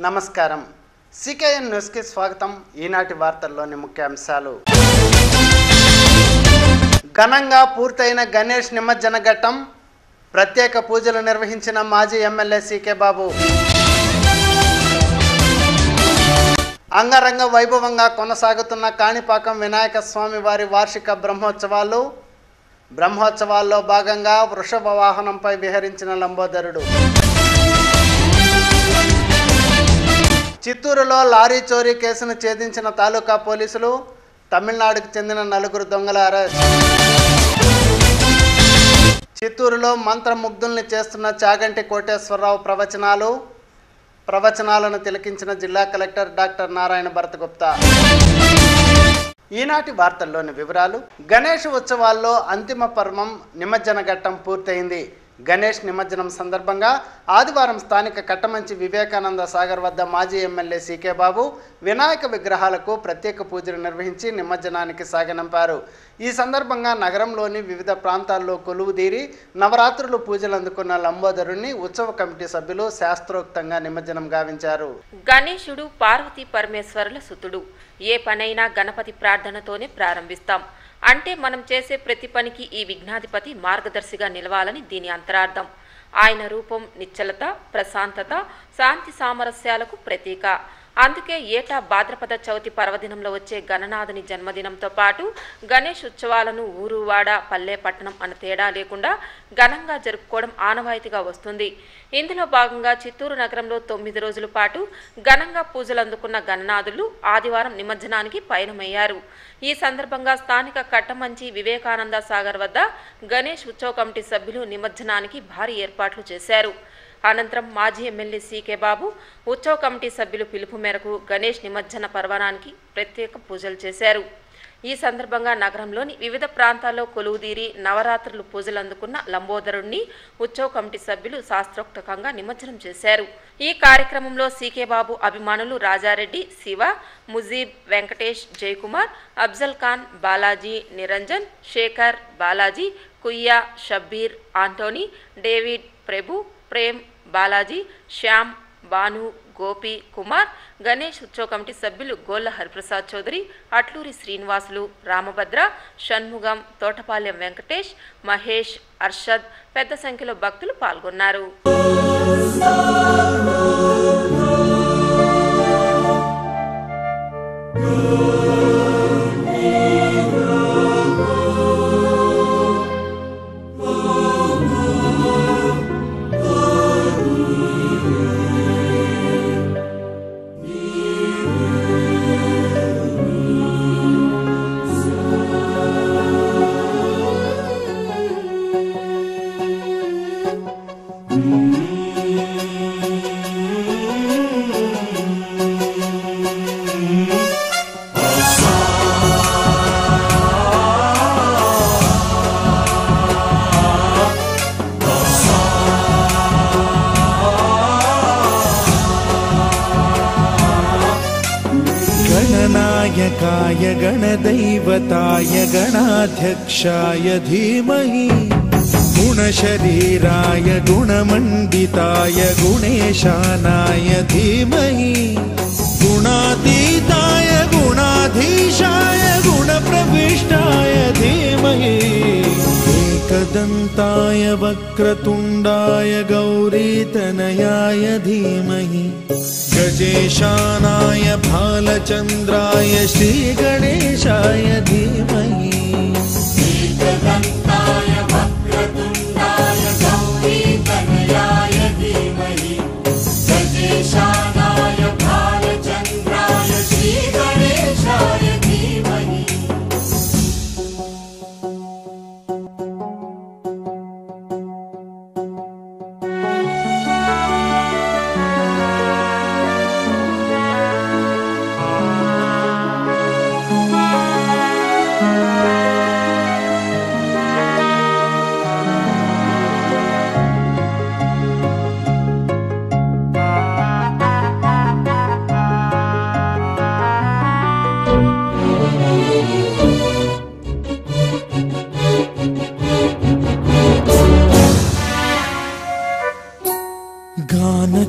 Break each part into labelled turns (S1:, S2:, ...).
S1: నమస్కారం సికేఎన్ న్యూస్కి స్వాగతం ఈనాటి వార్తల్లోని ముఖ్యాంశాలు ఘనంగా పూర్తయిన గణేష్ నిమజ్జన ఘట్టం ప్రత్యేక పూజలు నిర్వహించిన మాజీ ఎమ్మెల్యే సీకే బాబు అంగరంగ వైభవంగా కొనసాగుతున్న కాణిపాకం వినాయక స్వామి వారి వార్షిక బ్రహ్మోత్సవాలు బ్రహ్మోత్సవాల్లో భాగంగా వృషభ వాహనంపై విహరించిన లంబోదరుడు చిత్తూరులో లారీ చోరీ కేసును ఛేదించిన తాలూకా పోలీసులు తమిళనాడుకు చెందిన నలుగురు దొంగల అరెస్ట్ చిత్తూరులో మంత్రముగ్ధుల్ని చేస్తున్న చాగంటి కోటేశ్వరరావు ప్రవచనాలు ప్రవచనాలను తిలకించిన జిల్లా కలెక్టర్ డాక్టర్ నారాయణ భరతగుప్తా ఈనాటి వార్తల్లోని వివరాలు గణేష్ ఉత్సవాల్లో అంతిమ పర్వం నిమజ్జన ఘట్టం పూర్తయింది గణేష్ నిమజ్జనం సందర్భంగా ఆదివారం స్థానిక కట్టమంచి వివేకానంద సాగర్ వద్ద మాజీ ఎమ్మెల్యే సీకే బాబు వినాయక విగ్రహాలకు ప్రత్యేక పూజలు నిర్వహించి నిమజ్జనానికి సాగనంపారు ఈ సందర్భంగా నగరంలోని వివిధ ప్రాంతాల్లో కొలువుదీరి నవరాత్రులు పూజలు అందుకున్న లంబోదరుణ్ణి ఉత్సవ కమిటీ సభ్యులు శాస్త్రోక్తంగా నిమజ్జనం గావించారు
S2: గణేశుడు పార్వతీ పరమేశ్వరుల సుతుడు ఏ పనైనా గణపతి ప్రార్థనతోనే ప్రారంభిస్తాం అంటే మనం చేసే ప్రతి పనికి ఈ విఘ్నాధిపతి మార్గదర్శిగా నిలవాలని దీని అంతరార్థం ఆయన రూపం నిశ్చలత ప్రశాంతత శాంతి సామరస్యాలకు ప్రతీక అందుకే ఏటా భాద్రపద చవితి పర్వదినంలో వచ్చే గణనాథుని జన్మదినంతో పాటు గణేష్ ఉత్సవాలను ఊరు వాడ పల్లె పట్టణం అన్న తేడా లేకుండా ఘనంగా జరుపుకోవడం ఆనవాయితీగా వస్తుంది ఇందులో భాగంగా చిత్తూరు నగరంలో తొమ్మిది రోజుల పాటు ఘనంగా పూజలు అందుకున్న గణనాథులు ఆదివారం నిమజ్జనానికి పయనమయ్యారు ఈ సందర్భంగా స్థానిక కట్టమంచి వివేకానంద సాగర్ వద్ద గణేష్ ఉత్సవ కమిటీ సభ్యులు నిమజ్జనానికి భారీ ఏర్పాట్లు చేశారు అనంతరం మాజీ ఎమ్మెల్యే సీకే బాబు ఉత్సవ కమిటీ సభ్యులు పిలుపు మేరకు గణేష్ నిమజ్జన పర్వణానికి ప్రత్యేక పూజలు చేశారు ఈ సందర్భంగా నగరంలోని వివిధ ప్రాంతాల్లో కొలువుదీరి నవరాత్రులు పూజలు అందుకున్న లంబోదరుణ్ణి ఉత్సవ కమిటీ సభ్యులు శాస్త్రోక్తకంగా నిమజ్జనం చేశారు ఈ కార్యక్రమంలో సీకే బాబు అభిమానులు రాజారెడ్డి శివ ముజీబ్ వెంకటేష్ జయకుమార్ అఫ్జల్ ఖాన్ బాలాజీ నిరంజన్ శేఖర్ బాలాజీ కుయ్యా షబ్బీర్ ఆంటోనీ డేవిడ్ ప్రభు ప్రేమ్ బాలాజీ శ్యామ్ భాను గోపి కుమార్ గణేష్ ఉత్సవ కమిటీ సభ్యులు గోల్ల హరిప్రసాద్ చౌదరి అట్లూరి శ్రీనివాసులు రామభద్ర షణ్ముగం తోటపాలెం వెంకటేష్ మహేష్ అర్షద్ పెద్ద సంఖ్యలో భక్తులు పాల్గొన్నారు
S3: गणनायकाय गणदैवताय गणाध्यक्षाय धीमहि गुणशरीराय गुणमण्डिताय गुणेशानाय धीमहि गुणातीताय गुणाधीशाय गुणप्रविष्टाय धीमहि एकदन्ताय वक्रतुण्डाय गौरीतनयाय धीमहि गजेशानाय भालचन्द्राय श्रीगणेशाय धीमहि
S4: एकदन्ताय वक्रतुण्डाय गौरीतनयाय धीमहि गजेशानाय भालचन्द्राय श्रीगणेशाय धीमहि
S3: ॐ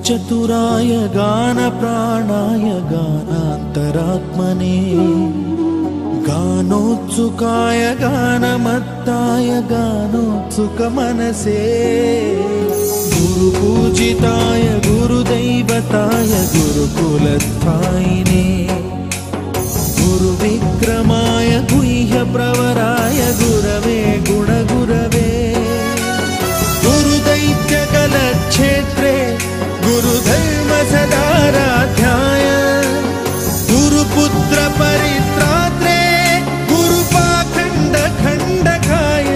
S3: చతురాయ గాన ప్రాణాయ గానాంతరాత్మనే గానోత్సుకాయ గానమత్తాయ గానోత్సుక మనసే గురు పూజితాయ గురుదైవతాయ గురుకులస్థాయినే గురు విక్రమాయ గుహ్య ప్రవరాయ గురవే గుణగురవే गुरुदैत्यकलक्षेत्रे गुरुधर्म सदाराध्याय गुरुपुत्रपरित्रात्रे गुरुपाखण्डखण्डकाय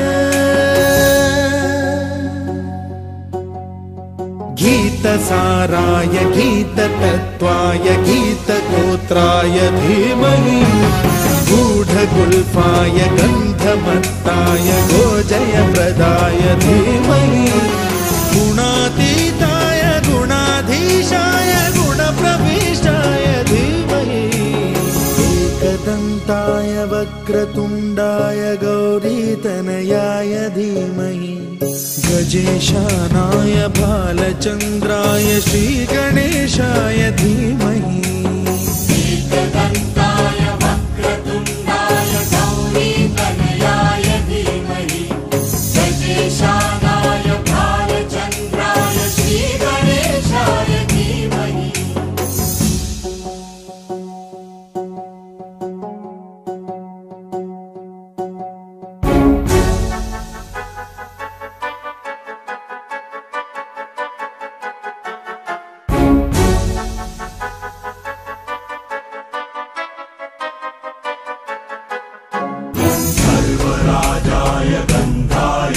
S3: गीतसाराय गीततत्त्वाय गीतगोत्राय धीमहि गूढगुल्फाय गन्धमत्ताय गोजयप्रदाय धीमहि गुणातीताय गुणाधीशाय गुणप्रविष्टाय धीमहि एकदन्ताय वक्रतुण्डाय गौरीतनयाय धीमहि गजेशानाय बालचन्द्राय श्रीगणेशाय धीमहि
S4: एकदन्ताय वक्रतुण्डाय गौरीतनयाय धीमहि गजेशानाय भालचन्द्राय श्रीगणेशाय धीमहि
S5: सर्वराजाय गन्धाय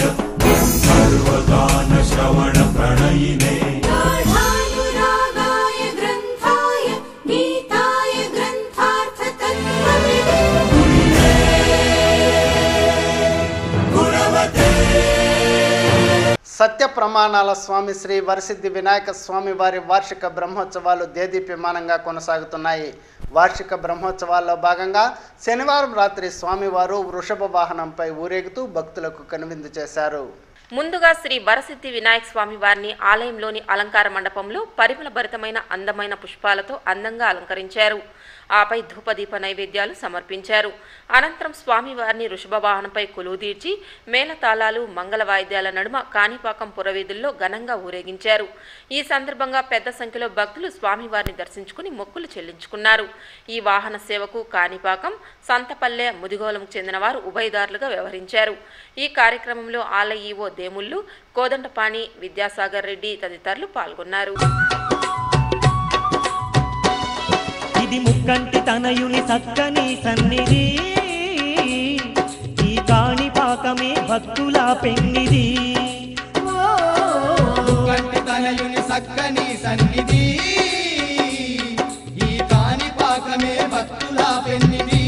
S5: सर्वगानश्रवणप्रणयिने
S6: गाढानुरागाय ग्रन्थाय गीताय ग्रन्थार्थतत्त्वविदे
S1: సత్య ప్రమాణాల స్వామి శ్రీ వరసిద్ధి వినాయక స్వామి వారి వార్షిక బ్రహ్మోత్సవాలు దేదీప్యమానంగా కొనసాగుతున్నాయి వార్షిక బ్రహ్మోత్సవాల్లో భాగంగా శనివారం రాత్రి స్వామివారు వృషభ వాహనంపై ఊరేగుతూ భక్తులకు కనువిందు చేశారు
S2: ముందుగా శ్రీ వరసిద్ధి వినాయక స్వామి వారిని ఆలయంలోని అలంకార మండపంలో పరిమళ భరితమైన అందమైన పుష్పాలతో అందంగా అలంకరించారు ఆపై ధూపదీప నైవేద్యాలు సమర్పించారు అనంతరం స్వామివారిని వృషభ వాహనంపై కొలువుదీర్చి మేళతాళాలు మంగళ వాయిద్యాల నడుమ కాణిపాకం పురవీధుల్లో ఘనంగా ఊరేగించారు ఈ సందర్భంగా పెద్ద సంఖ్యలో భక్తులు స్వామివారిని దర్శించుకుని మొక్కులు చెల్లించుకున్నారు ఈ వాహన సేవకు కాణిపాకం సంతపల్లె ముదిగోలంకు చెందిన వారు ఉభయదారులుగా వ్యవహరించారు ఈ కార్యక్రమంలో ఆలయ ఈవో దేముళ్ళు కోదండపాణి విద్యాసాగర్ రెడ్డి తదితరులు పాల్గొన్నారు
S7: ఇది ముక్కంటి తనయుని చక్కని సన్నిధి ఈ కాణిపాకమే భక్తుల పెన్నిది
S8: కంటి తనయుని సక్కని సన్నిధి ఈ కాణిపాకమే భక్తుల పెన్నిది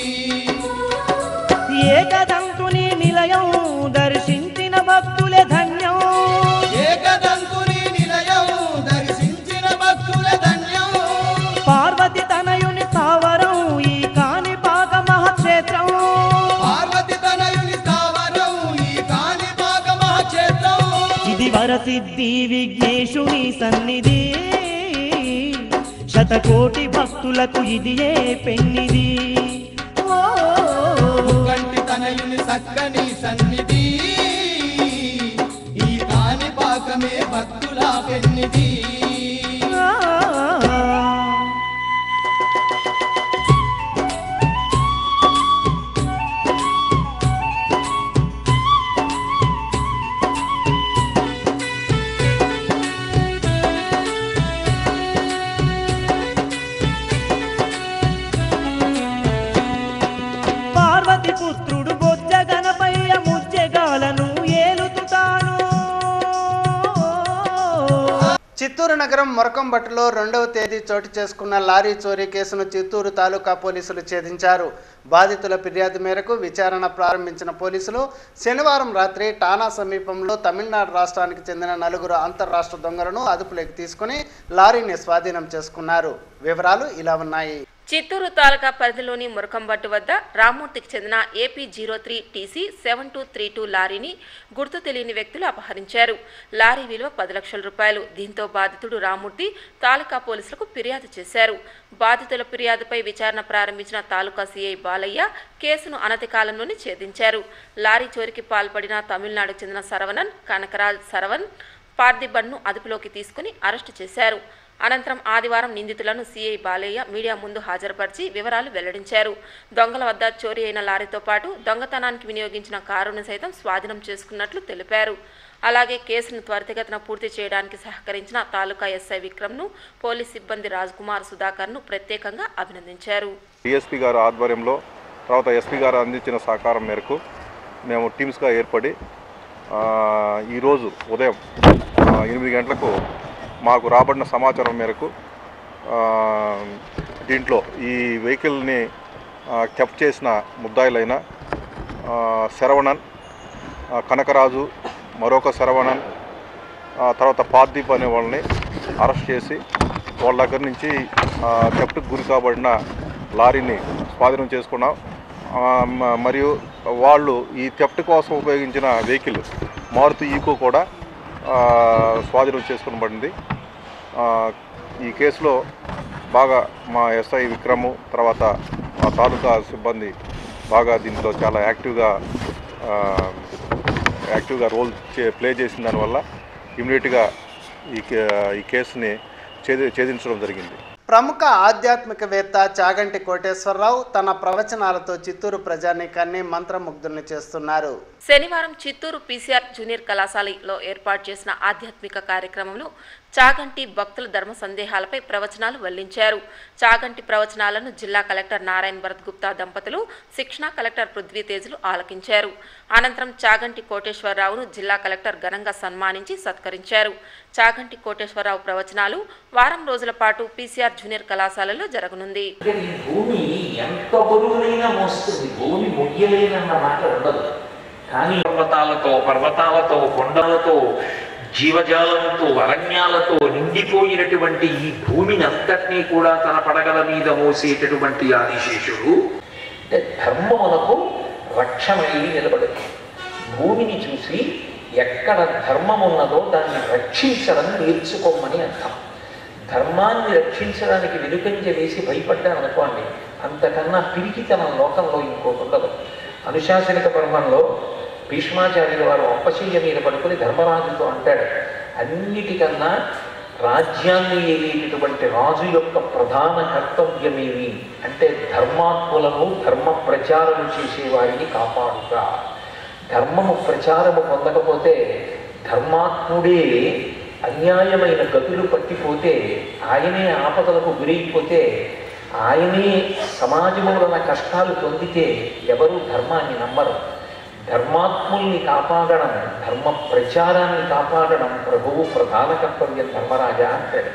S7: ఏకదంతుని నిలయం దర్శించిన భక్తులే ధన్యం
S8: ఏకదంతుని నిలయం దర్శించిన భక్తుల ధన్యం
S7: పార్వతి తనయుని స్థావరం ఈ కాణిపాక మహక్షేత్రం
S8: పార్వతి తనయుని స్థావరం ఈ కాణిపాక మహాక్షేత్రం
S7: ఇది వరసిద్ధి విఘ్నేశుని సన్నిధి శతకోటి భక్తులకు ఇది ఏ పెన్నిది ఓ
S8: కంటి తనయుని సక్కని సన్నిధి ఈ కాణిపాకమే భక్తుల పెన్నిది
S7: పార్వతి పుత్రుడు బొజ్జ గణపయ్య ముజ్జగాలను ఏలుతుతాను
S1: చిత్తూరు నగరం మొరకంబట్టులో రెండవ తేదీ చోటు చేసుకున్న లారీ చోరీ కేసును చిత్తూరు తాలూకా పోలీసులు ఛేదించారు బాధితుల ఫిర్యాదు మేరకు విచారణ ప్రారంభించిన పోలీసులు శనివారం రాత్రి టానా సమీపంలో తమిళనాడు రాష్ట్రానికి చెందిన నలుగురు అంతర్రాష్ట్ర దొంగలను అదుపులోకి తీసుకుని లారీని స్వాధీనం చేసుకున్నారు వివరాలు ఇలా ఉన్నాయి
S2: చిత్తూరు తాలూకా పరిధిలోని మురకంబట్టు వద్ద రామ్మూర్తికి చెందిన AP zero three TC seven two three two లారీని గుర్తు తెలియని వ్యక్తులు అపహరించారు లారీ విలువ పది లక్షల రూపాయలు దీంతో బాధితుడు రామ్మూర్తి తాలూకా పోలీసులకు ఫిర్యాదు చేశారు బాధితుల ఫిర్యాదుపై విచారణ ప్రారంభించిన తాలూకా సీఐ బాలయ్య కేసును అనతి కాలంలోనే ఛేదించారు లారీ చోరికి పాల్పడిన తమిళనాడుకు చెందిన సరవణన్ కనకరాజ్ సరవణ్ పార్థిబన్ను అదుపులోకి తీసుకుని అరెస్టు చేశారు అనంతరం ఆదివారం నిందితులను సీఐ బాలయ్య మీడియా ముందు హాజరుపరిచి వివరాలు వెల్లడించారు దొంగల వద్ద చోరీ అయిన లారీతో పాటు దొంగతనానికి వినియోగించిన కారును సైతం స్వాధీనం చేసుకున్నట్లు తెలిపారు అలాగే కేసును త్వరితగతిన పూర్తి చేయడానికి సహకరించిన తాలూకా ఎస్ఐ విక్రమ్ను పోలీస్ సిబ్బంది రాజ్కుమార్ సుధాకర్ను ప్రత్యేకంగా అభినందించారు
S9: డిఎస్పీ గారి ఆధ్వర్యంలో తర్వాత ఎస్పీ గారు అందించిన సహకారం మేరకు మేము టీమ్స్గా ఏర్పడి ఆ, ఈరోజు ఉదయం ఆ, ఎనిమిది గంటలకు మాకు రాబడిన సమాచారం మేరకు ఆ, దీంట్లో ఈ వెహికల్ని కెప్ చేసిన ముద్దాయిలైన ఆ, శరవణన్ ఆ, కనకరాజు మరొక శరవణన్ ఆ, తర్వాత పార్దీప్ అనే వాళ్ళని అరెస్ట్ చేసి వాళ్ళ దగ్గర నుంచి కెప్ట్కి గురి కాబడిన లారీని స్వాధీనం చేసుకున్నాం ఆ, మ- మరియు వాళ్ళు ఈ థెఫ్ట్ కోసం ఉపయోగించిన వెహికల్ మారుతి ఈకో కూడా ఆ, స్వాధీనం చేసుకునబడింది ఆ, ఈ కేసులో బాగా మా ఎస్ఐ విక్రము తర్వాత మా తాలూకా సిబ్బంది బాగా దీంట్లో చాలా యాక్టివ్గా ఆ, యాక్టివ్గా రోల్ చే ప్లే చేసిన దానివల్ల ఇమీడియట్గా ఈ కే- ఈ కేసుని ఛేది ఛేదించడం జరిగింది
S1: ప్రముఖ ఆధ్యాత్మికవేత్త చాగంటి కోటేశ్వరరావు తన ప్రవచనాలతో చిత్తూరు ప్రజానీకాన్ని మంత్రముగ్ధుల్ని చేస్తున్నారు
S2: శనివారం చిత్తూరు పీసీఆర్ జూనియర్ కళాశాలలో ఏర్పాటు చేసిన ఆధ్యాత్మిక కార్యక్రమంలో చాగంటి భక్తుల ధర్మ సందేహాలపై ప్రవచనాలు వెల్లించారు చాగంటి ప్రవచనాలను జిల్లా కలెక్టర్ నారాయణ భరత్ గుప్తా దంపతులు శిక్షణ కలెక్టర్ పృథ్వీ తేజులు ఆలకించారు అనంతరం చాగంటి కోటేశ్వరరావును జిల్లా కలెక్టర్ ఘనంగా సన్మానించి సత్కరించారు చాగంటి కోటేశ్వరరావు ప్రవచనాలు వారం రోజుల పాటు పీసీఆర్ జూనియర్ కళాశాలలో జరగనుంది
S10: అంటే ఈ భూమి ఎంత బరువునైనా మోస్తుంది భూమి మొయ్యలేనన్న మాట ఉండదు కానీ పర్వతాలతో పర్వతాలతో కొండలతో జీవజాలంతో అరణ్యాలతో నిండిపోయినటువంటి ఈ భూమిని అంతటినీ కూడా తన పడగల మీద మోసేటటువంటి ఆదిశేషుడు అంటే ధర్మమునకు రక్షణై నిలబడింది భూమిని చూసి ఎక్కడ ధర్మం ఉన్నదో దాన్ని రక్షించడం నేర్చుకోమని అర్థం ధర్మాన్ని రక్షించడానికి వెనుకంజ వేసి భయపడ్డామనుకోండి అంతకన్నా పిరికితనం లోకంలో ఇంకోటి ఉండదు అనుశాసనిక పర్వంలో భీష్మాచార్యుల వారు అప్పశయ్య మీద పడుకొని ధర్మరాజుతో అంటాడు అన్నిటికన్నా రాజ్యాన్ని ఏలేటటువంటి రాజు యొక్క ప్రధాన కర్తవ్యమేమి అంటే ధర్మాత్ములను ధర్మ ప్రచారము చేసేవారిని కాపాడుట ధర్మము ప్రచారము పొందకపోతే ధర్మాత్ముడే అన్యాయమైన గతులు పట్టిపోతే ఆయనే ఆపదలకు గురైపోతే ఆయనే సమాజములన కష్టాలు పొందితే ఎవరు ధర్మాన్ని నమ్మరు ధర్మాత్ముల్ని కాపాడడం ధర్మ ప్రచారాన్ని కాపాడడం ప్రభువు ప్రధాన కర్తవ్యం ధర్మరాజా అంటాడు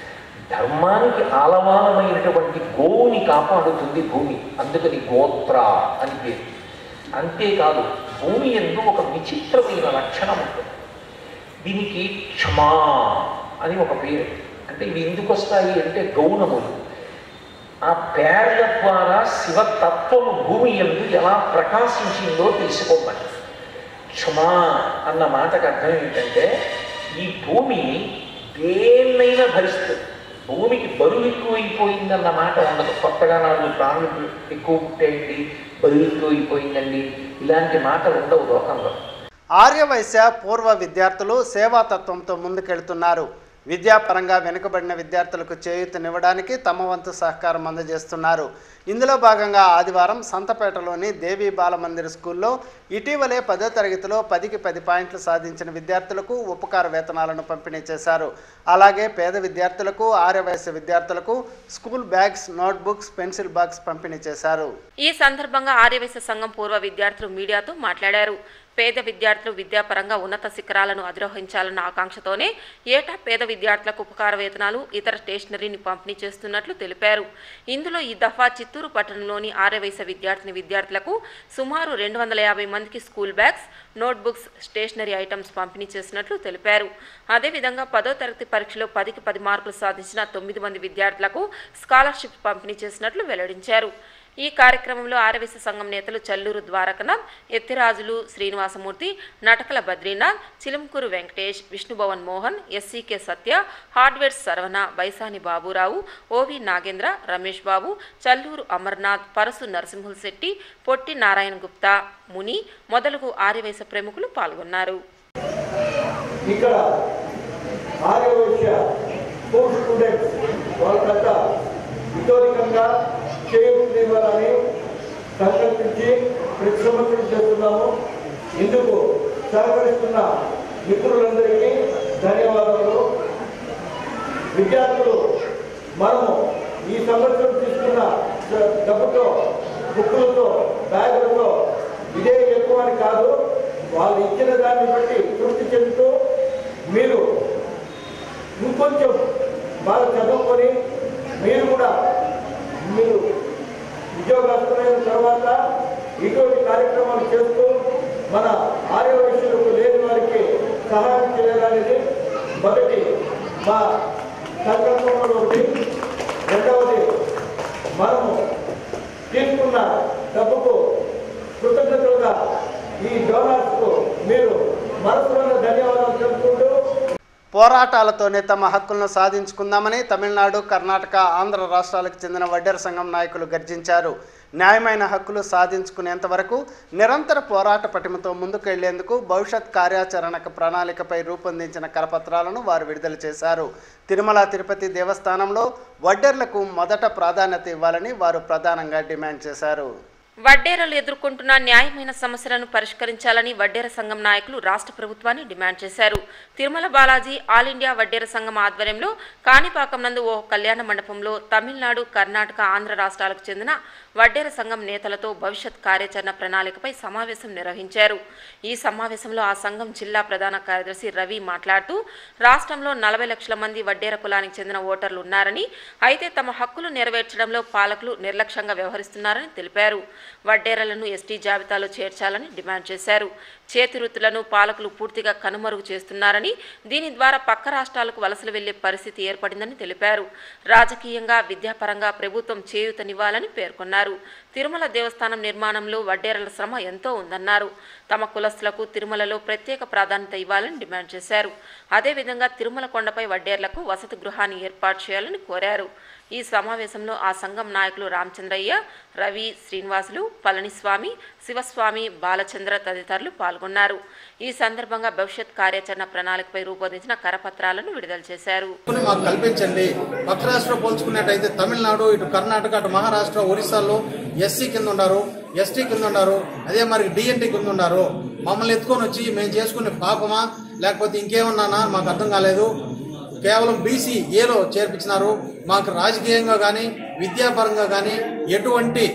S10: ధర్మానికి ఆలవాలమైనటువంటి గోవుని కాపాడుతుంది భూమి అందుకని గోత్ర అని పేరు అంతేకాదు భూమి ఎందు ఒక విచిత్రమైన లక్షణం ఉంటుంది దీనికి క్షమా అని ఒక పేరు అంటే ఇవి ఎందుకు వస్తాయి అంటే గౌణములు ఆ పేర్ల ద్వారా శివతత్వము భూమి ఎందు ఎలా ప్రకాశించిందో తెలుసుకోమని క్షమా అన్న మాటకు అర్థం ఏంటంటే ఈ భూమి దేన్నైనా భరిస్తుంది భూమికి బరువు ఎక్కువైపోయిందన్న మాట ఉండదు కొత్తగా నాలుగు ప్రాణులు ఎక్కువ పుట్టేయండి బరువు ఎక్కువైపోయిందండి ఇలాంటి మాటలు ఉండవు లోకంలో
S1: ఆర్యవైశ్య పూర్వ విద్యార్థులు సేవాతత్వంతో ముందుకెళ్తున్నారు విద్యాపరంగా వెనుకబడిన విద్యార్థులకు చేయూతనివ్వడానికి తమ వంతు సహకారం అందజేస్తున్నారు ఇందులో భాగంగా ఆదివారం సంతపేటలోని దేవీ బాలమందిర్ స్కూల్లో ఇటీవలే పదో తరగతిలో పదికి పది పాయింట్లు సాధించిన విద్యార్థులకు ఉపకార వేతనాలను పంపిణీ చేశారు అలాగే పేద విద్యార్థులకు ఆర్యవైశ్య విద్యార్థులకు school bags notebooks pencil box పంపిణీ చేశారు
S2: ఈ సందర్భంగా ఆర్యవైశ్య సంఘం పూర్వ విద్యార్థులు మీడియాతో మాట్లాడారు పేద విద్యార్థులు విద్యాపరంగా ఉన్నత శిఖరాలను అధిరోహించాలన్న ఆకాంక్షతోనే ఏటా పేద విద్యార్థులకు ఉపకార వేతనాలు ఇతర స్టేషనరీని పంపిణీ చేస్తున్నట్లు తెలిపారు ఇందులో ఈ దఫా చిత్తూరు పట్టణంలోని ఆర్యవైశ్య విద్యార్థిని విద్యార్థులకు సుమారు రెండు వందల యాభై మందికి school bags notebooks stationery items పంపిణీ చేసినట్లు తెలిపారు అదేవిధంగా పదో తరగతి పరీక్షలో పదికి పది మార్కులు సాధించిన తొమ్మిది మంది విద్యార్థులకు స్కాలర్షిప్ పంపిణీ చేసినట్లు వెల్లడించారు ఈ కార్యక్రమంలో ఆరవేశ సంఘం నేతలు Challuru Dwarakanath Ethirajulu Srinivasamurthy Natakala Badrinath Chilamkuru Venkatesh Vishnubhavan Mohan SCK Satya hardwares Saravana Baisani Baburao OV Nagendra Ramesh Babu Challuru Amarnath Parasu Narasimhul Shetty Potti Narayana Gupta Muni మొదలగు ఆర్యవేశ ప్రముఖులు పాల్గొన్నారు
S11: ఇక్కడ ఆర్యవైశ్య స్కూల్ స్టూడెంట్స్ వాళ్ళకంత ఇతోధికంగా చేయూతనివ్వాలని సంకల్పించి ప్రతి సంవత్సరం చేస్తున్నాము ఇందుకు సహకరిస్తున్న మిత్రులందరికీ ధన్యవాదాలు విద్యార్థులు మనము ఈ సంవత్సరం తీసుకున్న డ- డబ్బుతో బుక్కులతో బ్యాగులతో ఇదే ఎక్కువ అని కాదు వాళ్ళు ఇచ్చిన దాన్ని బట్టి తృప్తి చెందుతూ మీరు ఇంకొంచెం బాగా చదువుకొని మీరు కూడా మీరు ఉద్యోగస్తులైన తర్వాత ఇటువంటి కార్యక్రమాలు చేస్తూ మన ఆర్యవైశ్యులకు లేని వారికి సహాయం చేయాలనేది మొదటి మా సంకల్పంలో ఒకటి రెండవది మనము తీసుకున్న డబ్బుకు కృతజ్ఞతలుగా ఈ డోనర్స్కు మీరు మనసులో ధన్యవాదాలు తెలుపుకుంటూ
S1: పోరాటాలతోనే తమ హక్కులను సాధించుకుందామని తమిళనాడు కర్ణాటక ఆంధ్ర రాష్ట్రాలకు చెందిన వడ్డెర సంఘం నాయకులు గర్జించారు న్యాయమైన హక్కులు సాధించుకునేంత వరకు నిరంతర పోరాట పటిమతో ముందుకు వెళ్లేందుకు భవిష్యత్ కార్యాచరణకు ప్రణాళికపై రూపొందించిన కరపత్రాలను వారు విడుదల చేశారు తిరుమల తిరుపతి దేవస్థానంలో వడ్డెర్లకు మొదట ప్రాధాన్యత ఇవ్వాలని వారు ప్రధానంగా డిమాండ్ చేశారు
S2: వడ్డేరలు ఎదుర్కొంటున్న న్యాయమైన సమస్యలను పరిష్కరించాలని వడ్డేర సంఘం నాయకులు రాష్ట్ర ప్రభుత్వాన్ని డిమాండ్ చేశారు తిరుమల బాలాజీ ఆల్ ఇండియా వడ్డేర సంఘం ఆధ్వర్యంలో కాణిపాకం నందు ఓ కళ్యాణ మండపంలో తమిళనాడు కర్ణాటక ఆంధ్ర రాష్ట్రాలకు చెందిన వడ్డేర సంఘం నేతలతో భవిష్యత్ కార్యాచరణ ప్రణాళికపై సమావేశం నిర్వహించారు ఈ సమావేశంలో ఆ సంఘం జిల్లా ప్రధాన కార్యదర్శి రవి మాట్లాడుతూ రాష్ట్రంలో నలభై లక్షల మంది వడ్డేర కులానికి చెందిన ఓటర్లు ఉన్నారని అయితే తమ హక్కులు నెరవేర్చడంలో పాలకులు నిర్లక్ష్యంగా వ్యవహరిస్తున్నారని తెలిపారు వడ్డేరలను ఎస్టీ జాబితాలో చేర్చాలని డిమాండ్ చేశారు చేతి వృత్తులను పాలకులు పూర్తిగా కనుమరుగు చేస్తున్నారని దీని ద్వారా పక్క రాష్ట్రాలకు వలసలు వెళ్లే పరిస్థితి ఏర్పడిందని తెలిపారు రాజకీయంగా విద్యాపరంగా ప్రభుత్వం చేయూతనివ్వాలని పేర్కొన్నారు తిరుమల దేవస్థానం నిర్మాణంలో వడ్డేరల శ్రమ ఎంతో ఉందన్నారు తమ కులస్తులకు తిరుమలలో ప్రత్యేక ప్రాధాన్యత ఇవ్వాలని డిమాండ్ చేశారు అదేవిధంగా తిరుమల కొండపై వడ్డేర్లకు వసతి గృహాన్ని ఏర్పాటు చేయాలని కోరారు ఈ సమావేశంలో ఆ సంఘం నాయకులు రామచంద్రయ్య రవి శ్రీనివాసులు పళనిస్వామి శివస్వామి బాలచంద్ర తదితరులు పాల్గొన్నారు ఈ సందర్భంగా భవిష్యత్ కార్యాచరణ ప్రణాళికపై రూపొందించిన కరపత్రాలను విడుదల చేశారు
S12: హక్కుని మాకు కల్పించండి పక్క రాష్ట్రం పోల్చుకున్నట్టయితే తమిళనాడు ఇటు కర్ణాటక అటు మహారాష్ట్ర ఒరిస్సాలో ఎస్సీ కింద ఉన్నారు ఎస్టీ కింద ఉన్నారు అదే మరి డిఎన్టీ కింద ఉన్నారు మమ్మల్ని ఎత్తుకొని వచ్చి మేము చేసుకునే పాపమా లేకపోతే ఇంకేమన్నానా మాకు అర్థం కాలేదు కేవలం బీసీ ఏలో చేర్పించినారు మాకు రాజకీయంగా కానీ విద్యాపరంగా కానీ ఎటువంటి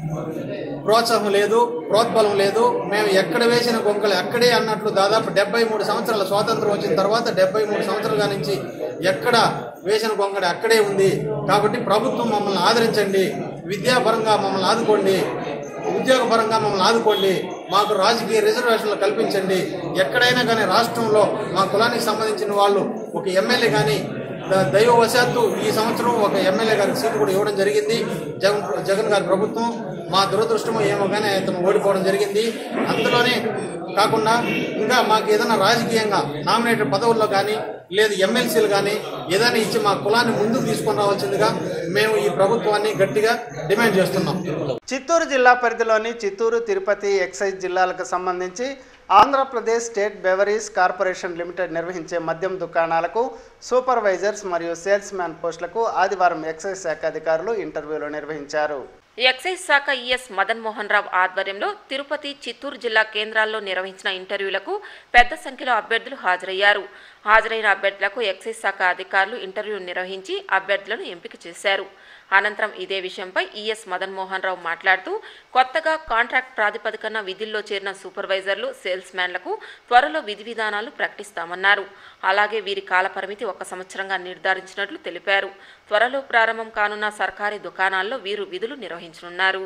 S12: ప్రోత్సాహం లేదు ప్రోద్బలం లేదు మేము ఎక్కడ వేసిన గొంకలు అక్కడే అన్నట్లు దాదాపు డెబ్బై మూడు సంవత్సరాల స్వాతంత్రం వచ్చిన తర్వాత డెబ్బై మూడు సంవత్సరాల నుంచి ఎక్కడ వేసిన గొంగడి అక్కడే ఉంది కాబట్టి ప్రభుత్వం మమ్మల్ని ఆదరించండి విద్యాపరంగా మమ్మల్ని ఆదుకోండి ఉద్యోగపరంగా మమ్మల్ని ఆదుకోండి మాకు రాజకీయ రిజర్వేషన్లు కల్పించండి ఎక్కడైనా కానీ రాష్ట్రంలో మా కులానికి సంబంధించిన వాళ్ళు ఒక ఎమ్మెల్యే కానీ ద- దైవవశాత్తు ఈ సంవత్సరం ఒక ఎమ్మెల్యే గారికి సీటు కూడా ఇవ్వడం జరిగింది జగన్ జగన్ గారి ప్రభుత్వం మా దురదృష్టం ఏమో కానీ అతను ఓడిపోవడం జరిగింది అందులోనే కాకుండా ఇంకా మాకు ఏదైనా రాజకీయంగా నామినేటెడ్ పదవుల్లో కానీ లేదు ఎమ్మెల్సీలు కానీ ఏదైనా ఇచ్చి మా కులాన్ని ముందుకు తీసుకొని రావాల్సిందిగా మేము ఈ ప్రభుత్వాన్ని గట్టిగా డిమాండ్ చేస్తున్నాం
S1: చిత్తూరు జిల్లా పరిధిలోని చిత్తూరు తిరుపతి ఎక్సైజ్ జిల్లాలకు సంబంధించి Andhra Pradesh state beverages corporation limited నిర్వహించే మద్యం దుకాణాలకు సూపర్వైజర్స్ మరియు సేల్స్ మ్యాన్ పోస్టులకు ఆదివారం ఎక్సైజ్ శాఖ అధికారులు ఇంటర్వ్యూలు నిర్వహించారు
S2: ఎక్సైజ్ శాఖ ఈఎస్ మదన్ మోహన్ రావు ఆధ్వర్యంలో తిరుపతి చిత్తూరు జిల్లా కేంద్రాల్లో నిర్వహించిన ఇంటర్వ్యూలకు పెద్ద సంఖ్యలో అభ్యర్థులు హాజరయ్యారు హాజరైన అభ్యర్థులకు ఎక్సైజ్ శాఖ అధికారులు ఇంటర్వ్యూ నిర్వహించి అభ్యర్థులను ఎంపిక చేశారు అనంతరం ఇదే విషయంపై ఈఎస్ మదన్ మోహన్ రావు మాట్లాడుతూ కొత్తగా కాంట్రాక్ట్ ప్రాతిపదికన విధుల్లో చేరిన సూపర్వైజర్లు సేల్స్ మ్యాన్లకు త్వరలో విధి విధానాలు ప్రకటిస్తామన్నారు అలాగే వీరి కాలపరిమితి ఒక సంవత్సరంగా నిర్ధారించినట్లు తెలిపారు త్వరలో ప్రారంభం కానున్న సర్కారీ దుకాణాల్లో వీరు విధులు నిర్వహించనున్నారు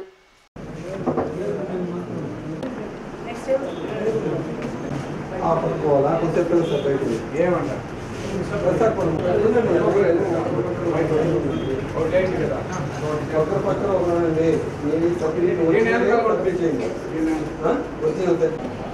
S11: పట్టుకోవాలా కొంచెం సపరేట్ ఏమంటారు ఒకరి పక్కన ఉన్నానండి నేను సపరేట్ పంపించేయండి వచ్చిన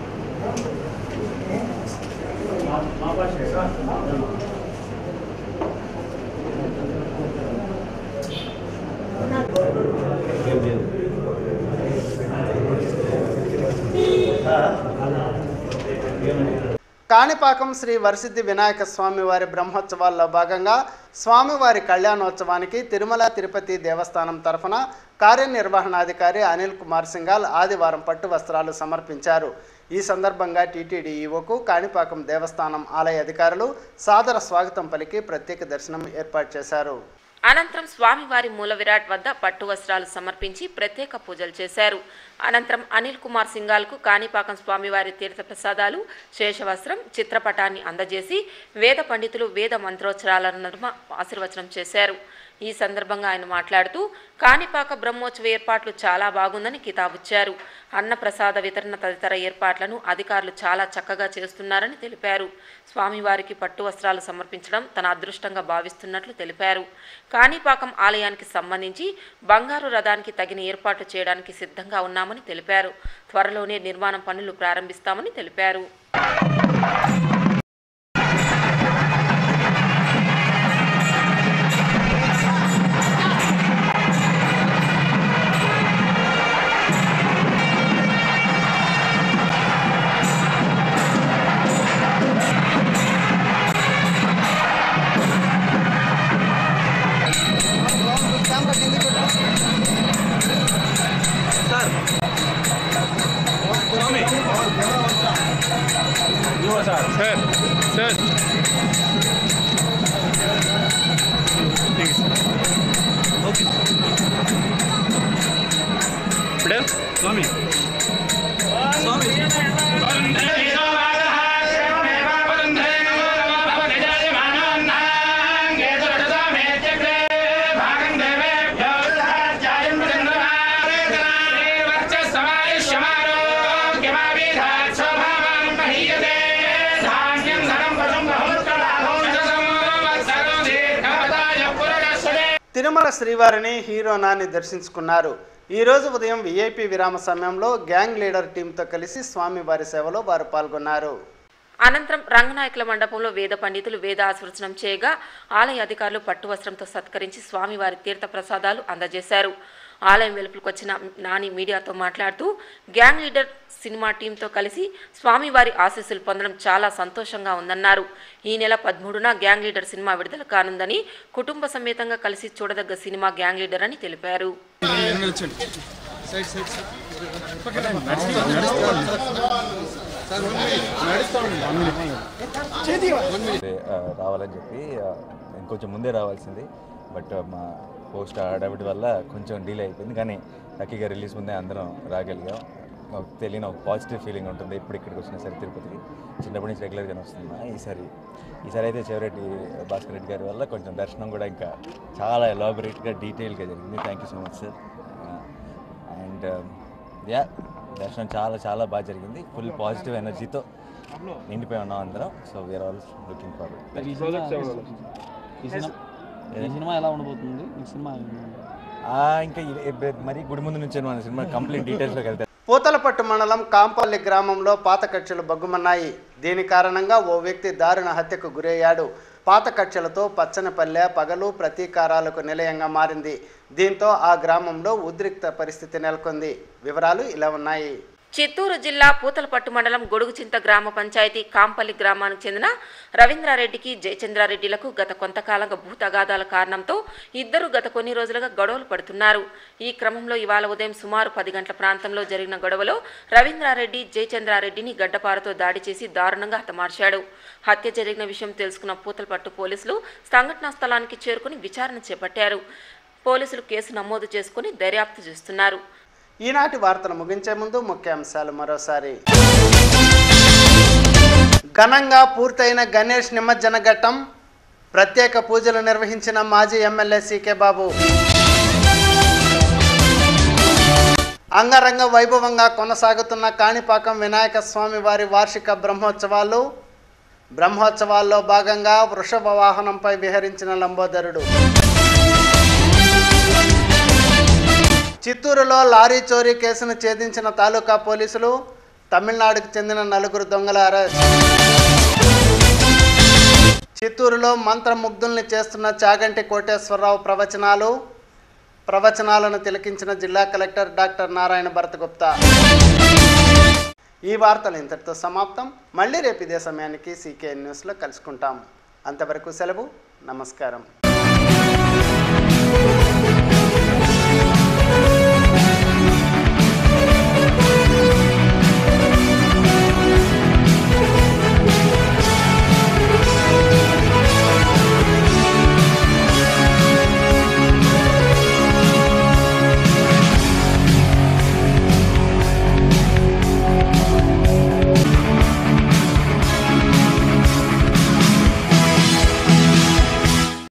S1: కాణిపాకం శ్రీ వరసిద్ధి వినాయక స్వామి వారి బ్రహ్మోత్సవాల్లో భాగంగా స్వామివారి కళ్యాణోత్సవానికి తిరుమల తిరుపతి దేవస్థానం తరఫున కార్యనిర్వహణాధికారి అనిల్ కుమార్ సింగాల్ ఆదివారం పట్టు వస్త్రాలు సమర్పించారు ఈ సందర్భంగా టీటీడీ ఈవోకు కాణిపాకం దేవస్థానం ఆలయ అధికారులు సాదర స్వాగతం పలికి ప్రత్యేక దర్శనం ఏర్పాటు చేశారు
S2: అనంతరం స్వామివారి మూల విరాట్ వద్ద పట్టు వస్త్రాలు సమర్పించి ప్రత్యేక పూజలు చేశారు అనంతరం అనిల్ కుమార్ సింగాల్కు కాణిపాకం స్వామివారి తీర్థప్రసాదాలు శేషవస్త్రం చిత్రపటాన్ని అందజేసి వేద పండితులు వేద మంత్రోచ్చరాల నడుమ ఆశీర్వచనం చేశారు ఈ సందర్భంగా ఆయన మాట్లాడుతూ కాణిపాక బ్రహ్మోత్సవ ఏర్పాట్లు చాలా బాగుందని కితాబుచ్చారు అన్నప్రసాద వితరణ తదితర ఏర్పాట్లను అధికారులు చాలా చక్కగా చేస్తున్నారని తెలిపారు స్వామివారికి పట్టు వస్త్రాలు సమర్పించడం తన అదృష్టంగా భావిస్తున్నట్లు తెలిపారు కాణిపాకం ఆలయానికి సంబంధించి బంగారు రథానికి తగిన ఏర్పాట్లు చేయడానికి సిద్ధంగా ఉన్నామని తెలిపారు త్వరలోనే నిర్మాణం పనులు ప్రారంభిస్తామని తెలిపారు
S13: సార్ సార్ ఓకే ఇప్పుడు స్వామి స్వామి
S1: తిరుమల శ్రీవారిని హీరో నాని దర్శించుకున్నారు ఈరోజు ఉదయం విఐపి విరామ సమయంలో గ్యాంగ్ లీడర్ టీంతో కలిసి స్వామివారి సేవలో వారు పాల్గొన్నారు
S2: అనంతరం రంగనాయకుల మండపంలో వేద పండితులు వేద ఆశీర్వచనం చేయగా ఆలయ అధికారులు పట్టు వస్త్రంతో సత్కరించి స్వామివారి తీర్థ ప్రసాదాలు అందజేశారు ఆలయం వెలుపులకు వచ్చిన నాని మీడియాతో మాట్లాడుతూ గ్యాంగ్ లీడర్ సినిమా టీంతో కలిసి స్వామివారి ఆశీస్సులు పొందడం చాలా సంతోషంగా ఉందన్నారు ఈ నెల పదమూడున గ్యాంగ్ లీడర్ సినిమా విడుదల కానుందని కుటుంబ సమేతంగా కలిసి చూడదగ్గ సినిమా గ్యాంగ్ లీడర్ అని తెలిపారు
S14: ఆ, రావాలని చెప్పి ఆ, ఇంకొంచెం ముందే రావాల్సింది బట్ మా పోస్ట్ హడావిడి వల్ల కొంచెం డిలే అయిపోయింది కానీ లక్కీగా రిలీజ్ ముందే అందరం రాగలిగాం మాకు తెలియని ఒక పాజిటివ్ ఫీలింగ్ ఉంటుంది ఇప్పుడు ఇక్కడికి వచ్చిన సరే తిరుపతికి చిన్నప్పటి నుంచి రెగ్యులర్గానే వస్తున్నా ఈసారి ఈసారి అయితే చెవిరెడ్డి భాస్కర్ రెడ్డి గారి వల్ల కొంచెం దర్శనం కూడా ఇంకా చాలా ఎలాబొరేట్గా డీటెయిల్గా జరిగింది thank you so much sir and yeah దర్శనం చాలా చాలా బాగా జరిగింది ఫుల్ పాజిటివ్ ఎనర్జీతో నిండిపోయి ఉన్నాం అందరం so we are all looking forward
S15: ఈ సినిమా ఈ సినిమా ఈ సినిమా ఎలా ఉండబోతుంది ఈ సినిమా
S14: ఇంకా ఇ- ఇ- మరి గుడి ముందు నుంచి మన సినిమా కంప్లీట్ డీటెయిల్స్లోకి వెళ్తే
S1: పూతలపట్టు మండలం కాంపల్లి గ్రామంలో పాత కక్షలు బగ్గుమన్నాయి దీని కారణంగా ఓ వ్యక్తి దారుణ హత్యకు గురయ్యాడు పాత కక్షలతో పచ్చనిపల్లె పగలు ప్రతీకారాలకు నిలయంగా మారింది దీంతో ఆ గ్రామంలో ఉద్రిక్త పరిస్థితి నెలకొంది వివరాలు ఇలా ఉన్నాయి
S2: చిత్తూరు జిల్లా పూతలపట్టు మండలం గొడుగుచింత గ్రామ పంచాయతీ కాంపల్లి గ్రామానికి చెందిన రవీంద్రారెడ్డికి జయచంద్రారెడ్డిలకు గత కొంతకాలంగా భూ తగాదాల కారణంతో ఇద్దరు గత కొన్ని రోజులుగా గొడవలు పడుతున్నారు ఈ క్రమంలో ఇవాళ ఉదయం సుమారు పది గంటల ప్రాంతంలో జరిగిన గొడవలో రవీంద్రారెడ్డి జయచంద్రారెడ్డిని గడ్డపారతో దాడి చేసి దారుణంగా హతమార్చాడు హత్య జరిగిన విషయం తెలుసుకున్న పూతలపట్టు పోలీసులు సంఘటనా స్థలానికి చేరుకుని విచారణ చేపట్టారు పోలీసులు కేసు నమోదు చేసుకుని దర్యాప్తు చేస్తున్నారు
S1: ఈనాటి వార్తలు ముగించే ముందు ముఖ్యాంశాలు మరోసారి ఘనంగా పూర్తయిన గణేష్ నిమజ్జన ఘట్టం ప్రత్యేక పూజలు నిర్వహించిన మాజీ ఎమ్మెల్యే సీకే బాబు అంగరంగ వైభవంగా కొనసాగుతున్న కాణిపాకం వినాయక స్వామి వారి వార్షిక బ్రహ్మోత్సవాలు బ్రహ్మోత్సవాల్లో భాగంగా వృషభ వాహనంపై విహరించిన లంబోదరుడు చిత్తూరులో లారీ చోరీ కేసును ఛేదించిన తాలూకా పోలీసులు తమిళనాడుకు చెందిన నలుగురు దొంగల అరెస్ట్ చిత్తూరులో మంత్రముగ్ధుల్ని చేస్తున్న చాగంటి కోటేశ్వరరావు ప్రవచనాలు ప్రవచనాలను తిలకించిన జిల్లా కలెక్టర్ డాక్టర్ నారాయణ భరతగుప్తా ఈ వార్తలు ఇంతటితో సమాప్తం మళ్ళీ రేపు ఇదే సమయానికి సీకే న్యూస్లో కలుసుకుంటాం అంతవరకు సెలవు నమస్కారం